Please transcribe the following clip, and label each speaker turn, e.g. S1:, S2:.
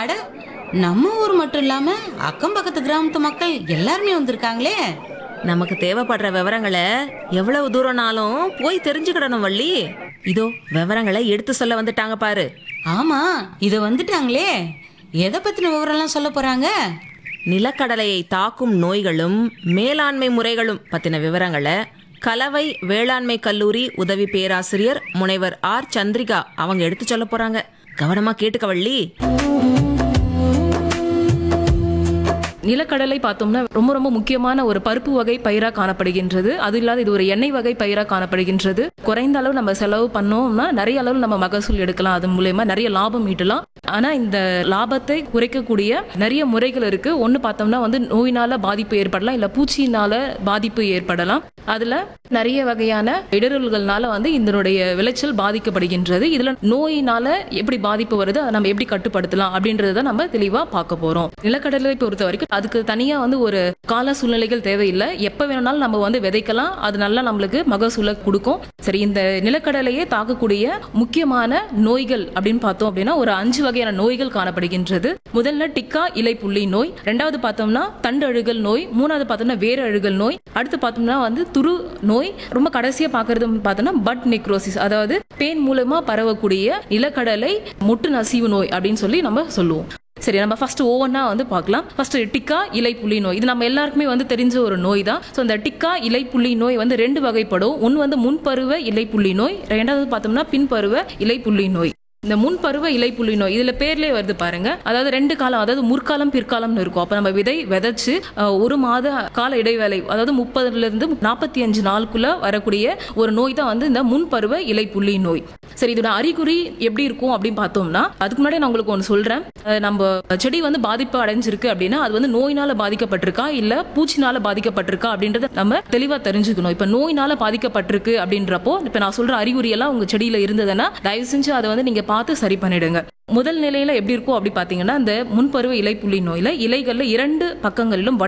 S1: அட நம்ம ஊர் மட்டும் இல்லாம அக்கம் பக்கத்து கிராமத்து மக்கள் எல்லாருமே வந்திருக்காங்களே
S2: நமக்கு தேவைப்படுற விவரங்களை எவ்வளவு தூரம்னாலும் போய் தெரிஞ்சுக்கிடணும் வள்ளி இதோ விவரங்களை எடுத்து சொல்ல வந்துட்டாங்க பாரு
S1: ஆமா இத வந்துட்டாங்களே எதை பத்தின விவரம்லாம் சொல்ல போறாங்க
S2: நிலக்கடலையை தாக்கும் நோய்களும் மேலாண்மை முறைகளும் பத்தின விவரங்களை கலவை வேளாண்மை கல்லூரி உதவி பேராசிரியர் முனைவர் ஆர் சந்திரிகா அவங்க எடுத்து சொல்ல போறாங்க கவனமா கேட்டுக்க வள்ளி
S3: நிலக்கடலை பார்த்தோம்னா ரொம்ப ரொம்ப முக்கியமான ஒரு பருப்பு வகை பயிரா காணப்படுகின்றது அது இல்லாத இது ஒரு எண்ணெய் வகை பயிரா காணப்படுகின்றது குறைந்த அளவு நம்ம செலவு பண்ணோம்னா நிறைய அளவு நம்ம மகசூல் எடுக்கலாம் அது மூலயமா நிறைய லாபம் ஈட்டலாம் ஆனா இந்த லாபத்தை குறைக்கக்கூடிய நிறைய முறைகள் இருக்கு ஒன்னு பார்த்தோம்னா வந்து நோயினால பாதிப்பு ஏற்படலாம் இல்ல பூச்சியினால பாதிப்பு ஏற்படலாம் அதுல நிறைய வகையான இடரல்கள்னால வந்து இதனுடைய விளைச்சல் பாதிக்கப்படுகின்றது இதுல நோயினால எப்படி பாதிப்பு வருது அதை நம்ம எப்படி கட்டுப்படுத்தலாம் அப்படின்றத நம்ம தெளிவா பார்க்க போறோம் நிலக்கடலை பொறுத்த வரைக்கும் அதுக்கு தனியா வந்து ஒரு கால சூழ்நிலைகள் தேவையில்லை எப்ப வேணும்னாலும் நம்ம வந்து விதைக்கலாம் அது நல்லா நம்மளுக்கு மகசூலை கொடுக்கும் சரி இந்த நிலக்கடலையே தாக்கக்கூடிய முக்கியமான நோய்கள் அப்படின்னு பார்த்தோம் அப்படின்னா ஒரு அஞ்சு வகையான நோய்கள் காணப்படுகின்றது முதல்ல டிக்கா இலை புள்ளி நோய் ரெண்டாவது பார்த்தோம்னா தண்டு அழுகல் நோய் மூணாவது பார்த்தோம்னா வேற அழுகல் நோய் அடுத்து பார்த்தோம்னா வந்து துரு நோய் ரொம்ப கடைசியா பார்க்கறது பார்த்தோம்னா பட் நெக்ரோசிஸ் அதாவது பேன் மூலமா பரவக்கூடிய நிலக்கடலை முட்டு நசிவு நோய் அப்படின்னு சொல்லி நம்ம சொல்லுவோம் சரி நம்ம ஃபர்ஸ்ட் ஒவ்வொன்றா வந்து பார்க்கலாம் ஃபர்ஸ்ட் டிக்கா இலை புள்ளி நோய் இது நம்ம எல்லாருக்குமே வந்து தெரிஞ்ச ஒரு நோய் தான் ஸோ இந்த டிக்கா இலை புள்ளி நோய் வந்து ரெண்டு வகைப்படும் ஒன்று வந்து முன்பருவ இலை புள்ளி நோய் ரெண்டாவது பார்த்தோம்னா பின்பருவ இலை புள்ளி நோய் இந்த முன்பருவ இலைப்புள்ளி நோய் இதுல பேர்லயே வருது பாருங்க அதாவது ரெண்டு காலம் அதாவது முற்காலம் பிற்காலம்னு இருக்கும் அப்ப நம்ம விதை விதைச்சு அஹ், ஒரு மாத கால இடைவேளை அதாவது முப்பதுல இருந்து நாற்பத்தி அஞ்சு நாளுக்குள்ள வரக்கூடிய ஒரு நோய் தான் வந்து இந்த முன்பருவ இலைப்புள்ளி நோய் சரி இதோட அறிகுறி எப்படி இருக்கும் அப்படின்னு பார்த்தோம்னா அதுக்கு முன்னாடி நான் உங்களுக்கு ஒன்று சொல்றேன் அஹ், நம்ம செடி வந்து பாதிப்பு அடைஞ்சிருக்கு அப்படின்னா அது வந்து நோயினால பாதிக்கப்பட்டிருக்கா இல்ல பூச்சினால பாதிக்கப்பட்டிருக்கா அப்படின்றத நம்ம தெளிவா தெரிஞ்சுக்கணும் இப்ப நோயினால பாதிக்கப்பட்டிருக்கு அப்படின்றப்போ இப்ப நான் சொல்ற அறிகுறி எல்லாம் உங்க செடியில இருந்ததுன்னா தயவு செஞ்சு அதை வந்து நீங்க பார்த்து சரி பண்ணிடுங்க முதல் நிலையில எப்படி இருக்கும் அப்படி பாத்தீங்கன்னா இந்த முன்பருவ இலைப்புள்ளி நோயில இலைகள்ல இரண்டு பக்கங்களிலும்